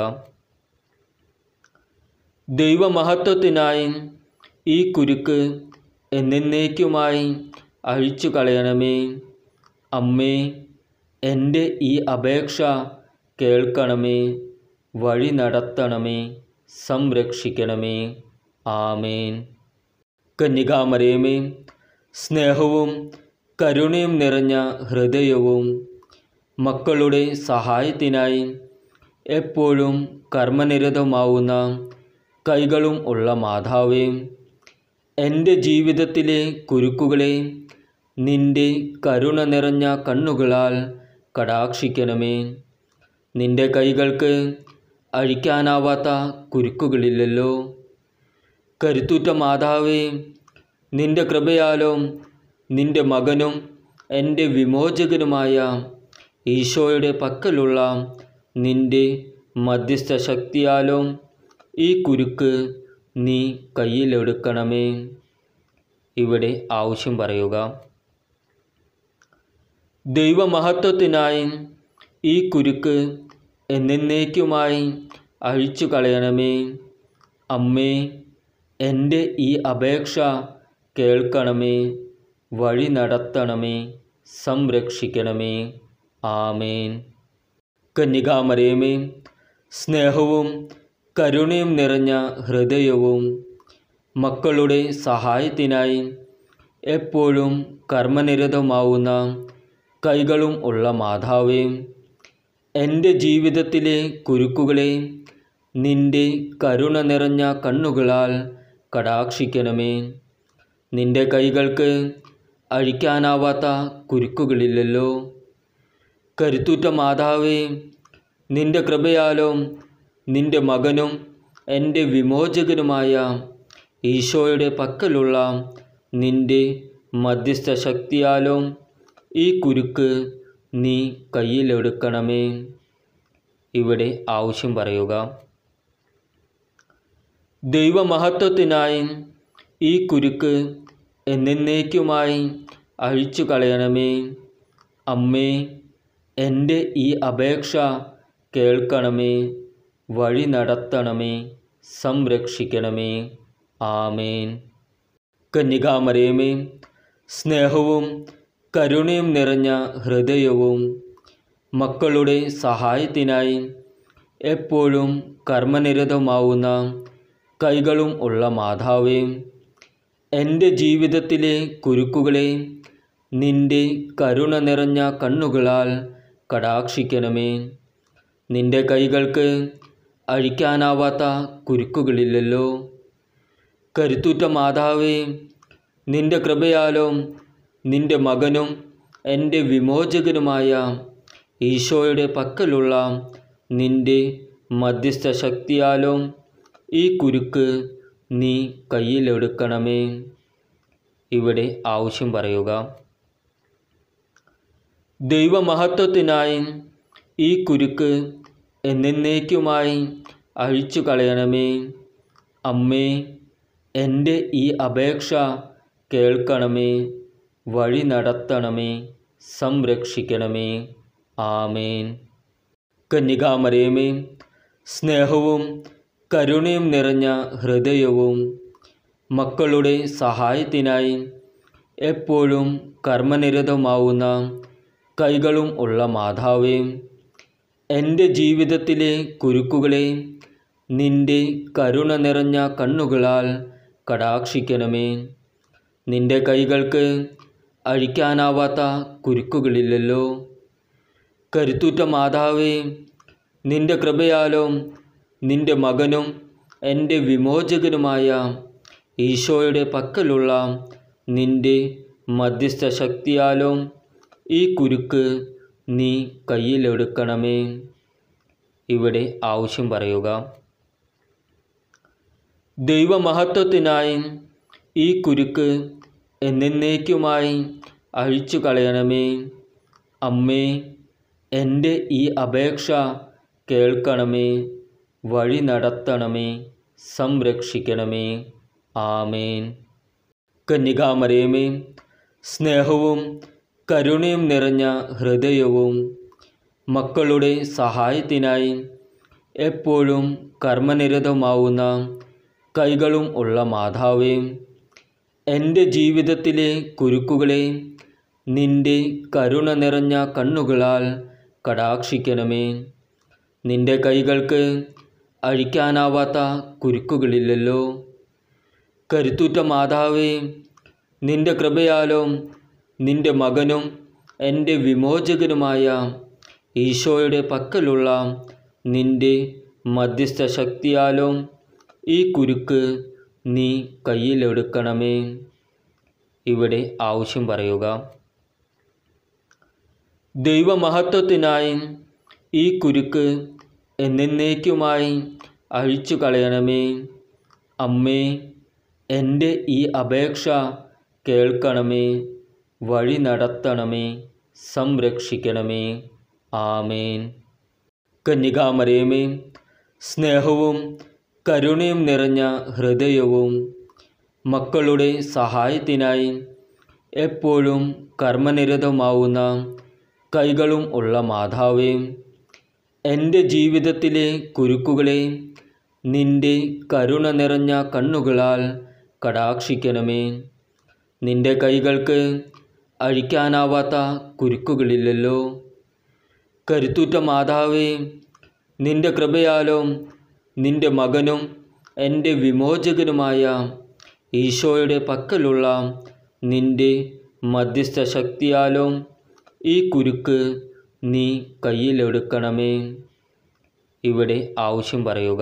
[SPEAKER 1] ദൈവമഹത്വത്തിനായി ഈ കുരുക്ക് എന്നേക്കുമായി അഴിച്ചു കളയണമേ അമ്മേ എൻ്റെ ഈ അപേക്ഷ കേൾക്കണമേ വഴി നടത്തണമേ സംരക്ഷിക്കണമേ ആമേൻ കന്യകാമരയമേ സ്നേഹവും കരുണയും നിറഞ്ഞ ഹൃദയവും മക്കളുടെ സഹായത്തിനായി എപ്പോഴും കർമ്മനിരതമാവുന്ന കൈകളും ഉള്ള മാതാവേ എൻ്റെ ജീവിതത്തിലെ കുരുക്കുകളെ നിന്റെ കരുണ നിറഞ്ഞ കണ്ണുകളാൽ കടാക്ഷിക്കണമേ നിന്റെ കൈകൾക്ക് അഴിക്കാനാവാത്ത കുരുക്കുകളില്ലല്ലോ കരുത്തുറ്റ മാതാവേ നിന്റെ കൃപയാലും നിന്റെ മകനും എൻ്റെ വിമോചകനുമായ ഈശോയുടെ പക്കലുള്ള നിന്റെ മധ്യസ്ഥ ശക്തിയാലും ഈ കുരുക്ക് നീ കയ്യിലെടുക്കണമേ ഇവിടെ ആവശ്യം പറയുക ദൈവമഹത്വത്തിനായി ഈ കുരുക്ക് എന്നേക്കുമായി അഴിച്ചു കളയണമേ അമ്മേ എൻ്റെ ഈ അപേക്ഷ കേൾക്കണമേ വഴി നടത്തണമേ സംരക്ഷിക്കണമേ ആമേൻ കന്യകാമരയമേ സ്നേഹവും കരുണയും നിറഞ്ഞ ഹൃദയവും മക്കളുടെ സഹായത്തിനായി എപ്പോഴും കർമ്മനിരതമാവുന്ന കൈകളും ഉള്ള മാതാവേ എൻ്റെ ജീവിതത്തിലെ കുരുക്കുകളെ നിന്റെ കരുണ നിറഞ്ഞ കണ്ണുകളാൽ കടാക്ഷിക്കണമേ നിന്റെ കൈകൾക്ക് അഴിക്കാനാവാത്ത കുരുക്കുകളില്ലല്ലോ കരുത്തുറ്റ മാതാവേ നിന്റെ കൃപയാലും നിന്റെ മകനും എൻ്റെ വിമോചകനുമായ ഈശോയുടെ പക്കലുള്ള നിന്റെ മധ്യസ്ഥ ശക്തിയാലും ഈ കുരുക്ക് നീ കയ്യിലെടുക്കണമേ ദൈവമഹത്വത്തിനായി ഈ കുരുക്ക് എന്നേക്കുമായി അഴിച്ചു കളയണമേ അമ്മേ എൻ്റെ ഈ അപേക്ഷ കേൾക്കണമേ വഴി നടത്തണമേ സംരക്ഷിക്കണമേ ആമേൻ കന്യകാമരയമേ സ്നേഹവും കരുണയും നിറഞ്ഞ ഹൃദയവും മക്കളുടെ സഹായത്തിനായി എപ്പോഴും കർമ്മനിരതമാവുന്ന കൈകളും ഉള്ള മാതാവേ എൻ്റെ ജീവിതത്തിലെ കുരുക്കുകളെ നിന്റെ കരുണ നിറഞ്ഞ കണ്ണുകളാൽ കടാക്ഷിക്കണമേ നിന്റെ കൈകൾക്ക് അഴിക്കാനാവാത്ത കുരുക്കുകളില്ലല്ലോ കരുത്തുറ്റ മാതാവേ നിന്റെ കൃപയാലും നിന്റെ മകനും എൻ്റെ വിമോചകനുമായ ഈശോയുടെ പക്കലുള്ള നിന്റെ മധ്യസ്ഥ ശക്തിയാലും ഈ കുരുക്ക് നീ കയ്യിലെടുക്കണമേ ഇവിടെ ആവശ്യം പറയുക ദൈവമഹത്വത്തിനായി ഈ കുരുക്ക് എന്നേക്കുമായി അഴിച്ചു കളയണമേ അമ്മേ എൻ്റെ ഈ അപേക്ഷ കേൾക്കണമേ വഴി നടത്തണമേ സംരക്ഷിക്കണമേ ആമേൻ കന്യകാമരയമേ സ്നേഹവും കരുണയും നിറഞ്ഞ ഹൃദയവും മക്കളുടെ സഹായത്തിനായി എപ്പോഴും കർമ്മനിരതമാവുന്ന കൈകളും ഉള്ള മാതാവേ എൻ്റെ ജീവിതത്തിലെ കുരുക്കുകളെ നിന്റെ കരുണ നിറഞ്ഞ കണ്ണുകളാൽ കടാക്ഷിക്കണമേ നിന്റെ കൈകൾക്ക് അഴിക്കാനാവാത്ത കുരുക്കുകളില്ലല്ലോ കരുത്തുറ്റ മാതാവേ നിന്റെ കൃപയാലും നിന്റെ മകനും എൻ്റെ വിമോചകനുമായ ഈശോയുടെ പക്കലുള്ള നിന്റെ മധ്യസ്ഥ ശക്തിയാലും ഈ കുരുക്ക് നീ കയ്യിലെടുക്കണമേ ഇവിടെ ആവശ്യം പറയുക ദൈവമഹത്വത്തിനായി ഈ കുരുക്ക് എന്നേക്കുമായി അഴിച്ചു കളയണമേ അമ്മേ എൻ്റെ ഈ അപേക്ഷ കേൾക്കണമേ വഴി നടത്തണമേ സംരക്ഷിക്കണമേ ആമേൻ കന്യകാമരയമേ സ്നേഹവും കരുണയും നിറഞ്ഞ ഹൃദയവും മക്കളുടെ സഹായത്തിനായി എപ്പോഴും കർമ്മനിരതമാവുന്ന കൈകളും ഉള്ള മാതാവേ എൻ്റെ ജീവിതത്തിലെ കുരുക്കുകളെ നിന്റെ കരുണ നിറഞ്ഞ കണ്ണുകളാൽ കടാക്ഷിക്കണമേ നിന്റെ കൈകൾക്ക് അഴിക്കാനാവാത്ത കുരുക്കുകളില്ലല്ലോ കരുത്തുറ്റ മാതാവേ നിന്റെ കൃപയാലും നിന്റെ മകനും എൻ്റെ വിമോചകനുമായ ഈശോയുടെ പക്കലുള്ള നിന്റെ മധ്യസ്ഥ ശക്തിയാലും ഈ കുരുക്ക് നീ കയ്യിലെടുക്കണമേ ഇവിടെ ആവശ്യം പറയുക ദൈവമഹത്വത്തിനായി ഈ കുരുക്ക് എന്നേക്കുമായി അഴിച്ചു കളയണമേ അമ്മേ എൻ്റെ ഈ അപേക്ഷ കേൾക്കണമേ വഴി നടത്തണമേ സംരക്ഷിക്കണമേ ആമേൻ കന്യകാമരയമേ സ്നേഹവും കരുണയും നിറഞ്ഞ ഹൃദയവും മക്കളുടെ സഹായത്തിനായി എപ്പോഴും കർമ്മനിരതമാവുന്ന കൈകളും ഉള്ള മാതാവേ എൻ്റെ ജീവിതത്തിലെ കുരുക്കുകളെ നിന്റെ കരുണ നിറഞ്ഞ കണ്ണുകളാൽ കടാക്ഷിക്കണമേ നിന്റെ കൈകൾക്ക് അഴിക്കാനാവാത്ത കുരുക്കുകളില്ലല്ലോ കരുത്തുറ്റ മാതാവേ നിന്റെ കൃപയാലും നിന്റെ മകനും എൻ്റെ വിമോചകനുമായ ഈശോയുടെ പക്കലുള്ള നിന്റെ മധ്യസ്ഥ ശക്തിയാലും ഈ കുരുക്ക് നീ കയ്യിലെടുക്കണമേ ഇവിടെ ആവശ്യം പറയുക ദൈവമഹത്വത്തിനായി ഈ കുരുക്ക് എന്നേക്കുമായി അഴിച്ചു കളയണമേ അമ്മേ എൻ്റെ ഈ അപേക്ഷ കേൾക്കണമേ വഴി നടത്തണമേ സംരക്ഷിക്കണമേ ആമേൻ കന്യകാമരയമേ സ്നേഹവും കരുണയും നിറഞ്ഞ ഹൃദയവും മക്കളുടെ സഹായത്തിനായി എപ്പോഴും കർമ്മനിരതമാവുന്ന കൈകളും ഉള്ള മാതാവേ എൻ്റെ ജീവിതത്തിലെ കുരുക്കുകളെ നിന്റെ കരുണ നിറഞ്ഞ കണ്ണുകളാൽ കടാക്ഷിക്കണമേ നിന്റെ കൈകൾക്ക് അഴിക്കാനാവാത്ത കുരുക്കുകളില്ലല്ലോ കരുത്തുറ്റ മാതാവേ നിന്റെ കൃപയാലും നിന്റെ മകനും എൻ്റെ വിമോചകനുമായ ഈശോയുടെ പക്കലുള്ള നിന്റെ മധ്യസ്ഥ ശക്തിയാലും ഈ കുരുക്ക് നീ കയ്യിലെടുക്കണമേ ഇവിടെ ആവശ്യം പറയുക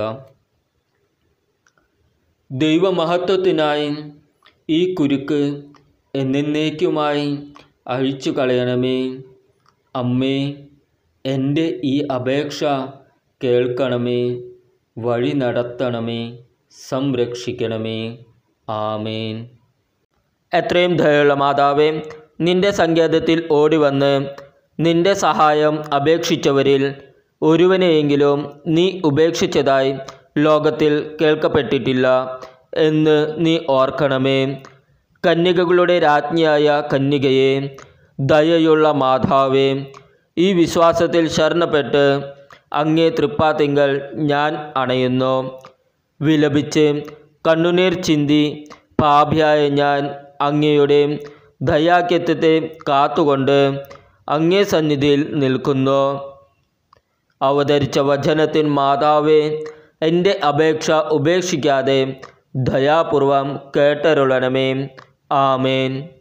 [SPEAKER 1] ദൈവമഹത്വത്തിനായി ഈ കുരുക്ക് എന്നേക്കുമായി അഴിച്ചു കളയണമേ അമ്മേ എൻ്റെ ഈ അപേക്ഷ കേൾക്കണമേ വഴി നടത്തണമേ സംരക്ഷിക്കണമേ ആമേൻ എത്രയും ദയുള്ള മാതാവേ നിന്റെ സങ്കേതത്തിൽ ഓടിവന്ന് നിന്റെ സഹായം അപേക്ഷിച്ചവരിൽ ഒരുവനെയെങ്കിലും നീ ഉപേക്ഷിച്ചതായി ലോകത്തിൽ കേൾക്കപ്പെട്ടിട്ടില്ല എന്ന് നീ ഓർക്കണമേ കന്യകകളുടെ രാജ്ഞിയായ കന്യകയെ ദയയുള്ള മാതാവേ ഈ വിശ്വാസത്തിൽ ശരണപ്പെട്ട് അങ്ങേ തൃപ്പാത്തിങ്കൽ ഞാൻ അണയുന്നു വിലപിച്ച് കണ്ണുനീർ ചിന്തി പാപിയായ ഞാൻ അങ്ങയുടെ ദയാക്യത്വത്തെ കാത്തുകൊണ്ട് അങ്ങേ സന്നിധിയിൽ നിൽക്കുന്നു അവതരിച്ച വചനത്തിൻ മാതാവേ എൻ്റെ അപേക്ഷ ഉപേക്ഷിക്കാതെ ദയാപൂർവം കേട്ടരുളണമേ ആമേൻ